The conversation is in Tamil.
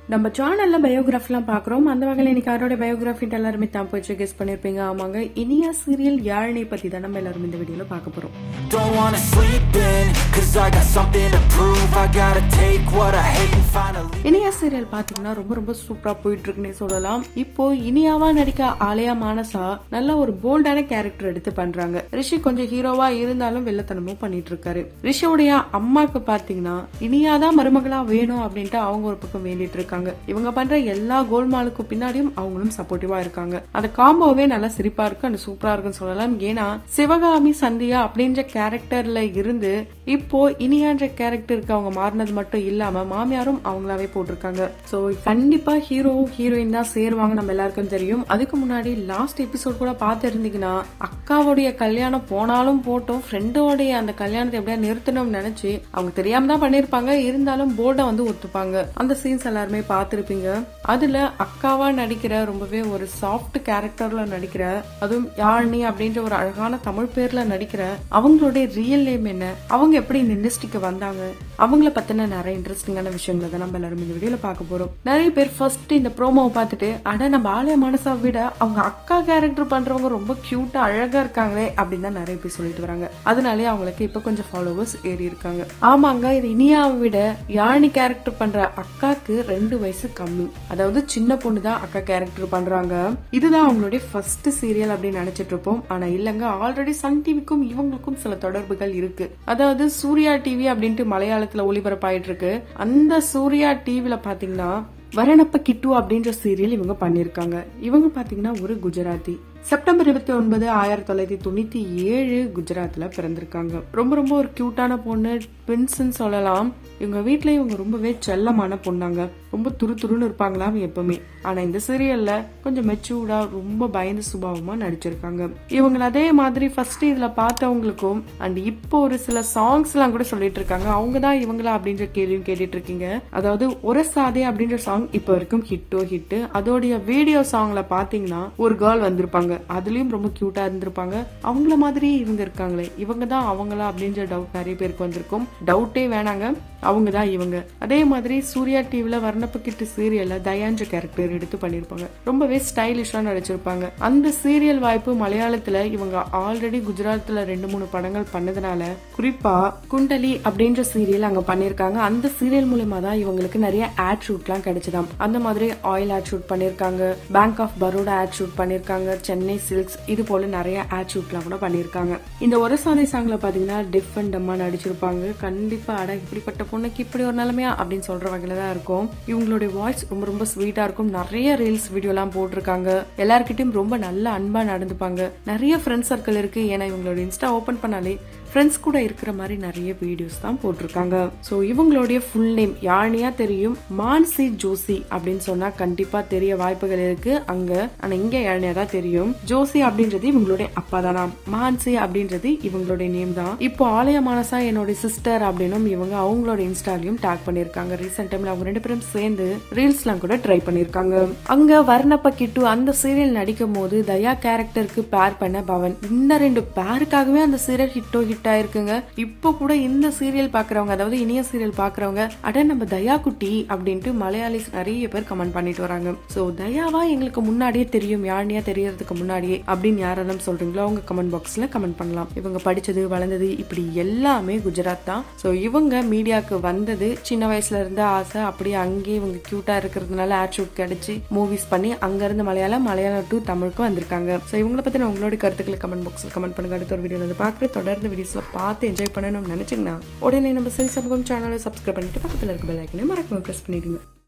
நம்ம சேனல்ல பயோகிராஃபிலாம் பாக்குறோம் அந்த வகையில இன்னைக்கு யாரோட பயோகிராஃபி எல்லாருமே தான் போய் கெஸ் பண்ணிருப்பீங்க ஆமாங்க இனியா சீரியல் யாழினை பத்தி தான் நம்ம எல்லாரும் இந்த வீடியோல பார்க்க போறோம் Don't wanna sleep in, cause I got something to prove. I gotta take what I hate and finally. Iniya serial பாத்தீங்கன்னா ரொம்ப ரொம்ப சூப்பரா போயிட்டு இருக்குன்னே சொல்லலாம் இப்போ இனியாவா நடிக்க ஆலயா மானசா நல்ல ஒரு போல்டான கேரக்டர் எடுத்து பண்றாங்க ரிஷி கொஞ்சம் ஹீரோவா இருந்தாலும் வெள்ளத்தனமும் பண்ணிட்டு இருக்காரு ரிஷியோடைய அம்மாக்கு பாத்தீங்கன்னா இனியாதான் மருமகளா வேணும் அப்படின்ட்டு அவங்க ஒரு பக்கம் வேண்டிட்டு இருக்காங்க இவங்க பண்ற எல்லா கோல்மாலுக்கும் பின்னாடியும் அவங்களும் சப்போர்ட்டிவா இருக்காங்க அந்த காம்போவே நல்லா சிரிப்பா இருக்கு அந்த சூப்பரா இருக்குன்னு சொல்லலாம் ஏன்னா சிவகாமி சந்தியா அப்படின்ற கேரக்டர்ல இருந்து இப்போ இனியான்ற கேரக்டருக்கு அவங்க மாறினது மட்டும் இல்லாம மாமியாரும் அவங்களாவே போட்டிருக்காங்க சோ கண்டிப்பா ஹீரோ ஹீரோயின் தான் சேருவாங்க நம்ம எல்லாருக்கும் தெரியும் அதுக்கு முன்னாடி லாஸ்ட் எபிசோட் கூட பார்த்து இருந்தீங்கன்னா அக்காவுடைய கல்யாணம் போனாலும் போட்டோம் ஃப்ரெண்டோடைய அந்த கல்யாணத்தை எப்படியா நிறுத்தணும்னு நினைச்சு அவங்க தெரியாம தான் பண்ணிருப்பாங்க இருந்தாலும் போர்டை வந்து ஒத்துப்பாங்க அந்த சீன்ஸ் எல்லாருமே பார்த்திருப்பீங்க அதுல அக்காவா நடிக்கிற ரொம்பவே ஒரு சாஃப்ட் கேரக்டர்ல நடிக்கிற அதுவும் யாழ்னி அப்படின்ற ஒரு அழகான தமிழ் பேர்ல நடிக்கிற அவங்களுடைய ரியல் நேம் என்ன அவங்க எப்படி இந்த இண்டஸ்ட்ரிக்கு வந்தாங்க அவங்கள பத்தின நிறைய இன்ட்ரெஸ்டிங்கான விஷயங்களை தான் நம்ம எல்லாரும் இந்த வீடியோல பார்க்க போறோம் நிறைய பேர் ஃபர்ஸ்ட் இந்த ப்ரோமோவை பார்த்துட்டு அட நம்ம ஆலய மனசா விட அவங்க அக்கா கேரக்டர் பண்றவங்க ரொம்ப கியூட்டா அழகா இருக்காங்களே அப்படின்னு தான் நிறைய பேர் சொல்லிட்டு வராங்க அதனாலே அவங்களுக்கு இப்ப கொஞ்சம் ஃபாலோவர்ஸ் ஏறி இருக்காங்க ஆமாங்க இது இனியாவை விட யாழி கேரக்டர் பண்ற அக்காக்கு ரெண்டு வயசு கம்மி அதாவது சின்ன பொண்ணு தான் அக்கா கேரக்டர் பண்றாங்க இதுதான் அவங்களுடைய ஃபர்ஸ்ட் சீரியல் அப்படின்னு நினைச்சிட்டு இருப்போம் ஆனா இல்லங்க ஆல்ரெடி சன் டிவிக்கும் இவங்களுக்கும் சில தொடர்புகள் இருக்கு அதாவது சூர்யா டிவி அப்படின்ட்டு மலையாளத்துல ஒளிபரப்பாயிட்டு இருக்கு அந்த சூர்யா டிவில பாத்தீங்கன்னா வரணப்ப கிட்டு அப்படின்ற சீரியல் இவங்க பண்ணிருக்காங்க இவங்க பாத்தீங்கன்னா ஒரு குஜராத்தி செப்டம்பர் இருபத்தி ஒன்பது ஆயிரத்தி தொள்ளாயிரத்தி தொண்ணூத்தி ஏழு குஜராத்ல பிறந்திருக்காங்க ரொம்ப ரொம்ப ஒரு கியூட்டான பொண்ணு ட்வின்ஸ்ன்னு சொல்லலாம் இவங்க வீட்ல இவங்க ரொம்பவே செல்லமான பொண்ணாங்க ரொம்ப துரு துருன்னு இருப்பாங்களாம் எப்பவுமே ஆனா இந்த சீரியல்ல கொஞ்சம் மெச்சூர்டா ரொம்ப பயந்து சுபாவமா நடிச்சிருக்காங்க இவங்க அதே மாதிரி ஃபர்ஸ்ட் இதுல பார்த்தவங்களுக்கும் அண்ட் இப்போ ஒரு சில சாங்ஸ் எல்லாம் கூட சொல்லிட்டு இருக்காங்க அவங்க தான் இவங்களா அப்படின்ற கேள்வியும் கேட்டுட்டு இருக்கீங்க அதாவது ஒரு சாதே அப்படின்ற சாங் இப்போ வரைக்கும் ஹிட்டோ ஹிட் அதோடைய வீடியோ சாங்ல பாத்தீங்கன்னா ஒரு கேர்ள் வந்திருப்பாங்க அதுலயும் ரொம்ப கியூட்டா இருந்திருப்பாங்க அவங்கள மாதிரியே இவங்க இருக்காங்களே இவங்க தான் அவங்களா அப்படின்ற டவுட் நிறைய பேருக்கு வந்திருக்கும் டவுட்டே வேணாங்க அவங்க தான் இவங்க அதே மாதிரி சூர்யா டிவில வர்ணப்பக்கிட்டு சீரியல்ல தயான்ற கேரக்டர் எடுத்து பண்ணிருப்பாங்க ரொம்பவே ஸ்டைலிஷா நடிச்சிருப்பாங்க அந்த சீரியல் வாய்ப்பு மலையாளத்துல இவங்க ஆல்ரெடி குஜராத்ல ரெண்டு மூணு படங்கள் பண்ணதுனால குறிப்பா குண்டலி அப்படின்ற சீரியல் அங்க பண்ணிருக்காங்க அந்த சீரியல் மூலமா தான் இவங்களுக்கு நிறைய ஆட் ஷூட்லாம் கிடைச்சதாம் அந்த மாதிரி ஆயில் ஆட் ஷூட் பண்ணிருக்காங்க bank of Baroda ad shoot பண்ணிருக்காங்க சென்னை சில்க்ஸ் இது போல நிறைய ஆட் ஷூட்லாம் கூட பண்ணிருக்காங்க இந்த ஒரு சாதை சாங்ல பாத்தீங்கன்னா டிஃபரெண்ட் அம்மா நடிச்சிருப்பாங்க கண்டிப்பா அட இப்படிப்பட்ட பொண்ணுக்கு இப்படி ஒரு நிலைமையா அப்படின்னு சொல்ற வகையில தான் இருக்கும் இவங்களுடைய வாய்ஸ் ரொம்ப ரொம்ப ஸ்வீட்டா இருக்கும் நிறைய ரீல்ஸ் வீடியோ எல்லாம் போட்டிருக்காங்க எல்லார்கிட்டயும் ரொம்ப நல்ல அன்பா நடந்துப்பாங்க நிறைய ஃப்ரெண்ட்ஸ் சர்க்கிள் இருக்கு ஏன்னா இவங்களோட இன்ஸ்டா ஓபன் பண்ணாலே ஃப்ரெண்ட்ஸ் கூட இருக்கிற மாதிரி நிறைய வீடியோஸ் தான் போட்டிருக்காங்க ஸோ இவங்களுடைய ஃபுல் நேம் யாழ்னியா தெரியும் மான்சி ஜோசி அப்படின்னு சொன்னா கண்டிப்பா தெரிய வாய்ப்புகள் இருக்கு அங்க ஆனா இங்க யாழ்னியா தான் தெரியும் ஜோசி அப்படின்றது இவங்களுடைய அப்பா தானா மான்சி அப்படின்றது இவங்களுடைய நேம் தான் இப்போ ஆலய மானசா என்னோட சிஸ்டர் அப்படின்னும் இவங்க அவங்களோட இன்ஸ்டாலையும் டேக் பண்ணிருக்காங்க ரீசெண்ட் டைம்ல அவங்க ரெண்டு பேரும் சேர்ந்து ரீல்ஸ்லாம் கூட ட்ரை பண்ணிருக்காங்க அங்க வர்ணப்ப கிட்டு அந்த சீரியல் நடிக்கும் போது தயா கேரக்டருக்கு பேர் பண்ண பவன் இந்த ரெண்டு பேருக்காகவே அந்த சீரியல் ஹிட்டோ ஹிட் ஆயிருக்குங்க இப்போ கூட இந்த சீரியல் பாக்குறவங்க அதாவது இனிய சீரியல் பாக்குறவங்க அட நம்ம தயா குட்டி அப்படின்ட்டு மலையாளிஸ் நிறைய பேர் கமெண்ட் பண்ணிட்டு வராங்க சோ தயாவா எங்களுக்கு முன்னாடியே தெரியும் யாழ்னியா தெரியறதுக்கு முன்னாடியே அப்படின்னு யாரெல்லாம் சொல்றீங்களோ அவங்க கமெண்ட் பாக்ஸ்ல கமெண்ட் பண்ணலாம் இவங்க படிச்சது வளர்ந்தது இப்படி எல்லாமே குஜராத் தான் சோ இவங்க மீடியாக்கு வந்தது சின்ன வயசுல இருந்த ஆசை அப்படியே அங்கேயே இவங்க கியூட்டா இருக்கிறதுனால ஆட் ஷூட் கிடைச்சு மூவிஸ் பண்ணி அங்க இருந்து மலையாளம் மலையாளம் டு தமிழுக்கும் வந்திருக்காங்க சோ இவங்களை பத்தின உங்களோட கருத்துக்களை கமெண்ட் பாக்ஸ்ல கமெண்ட் பண்ணுங்க அடுத்த ஒரு வீடியோ வந்து பாக்குற தொடர்ந்து வீடியோஸ்ல பார்த்து என்ஜாய் பண்ணணும்னு நினைச்சீங்கன்னா உடனே நம்ம சரி சமூகம் சேனலை சப்ஸ்கிரைப் பண்ணிட்டு பக்கத்துல இருக்க பெல் ஐக்கனை மறக்காம பிரஸ் பண்ணிடுங்க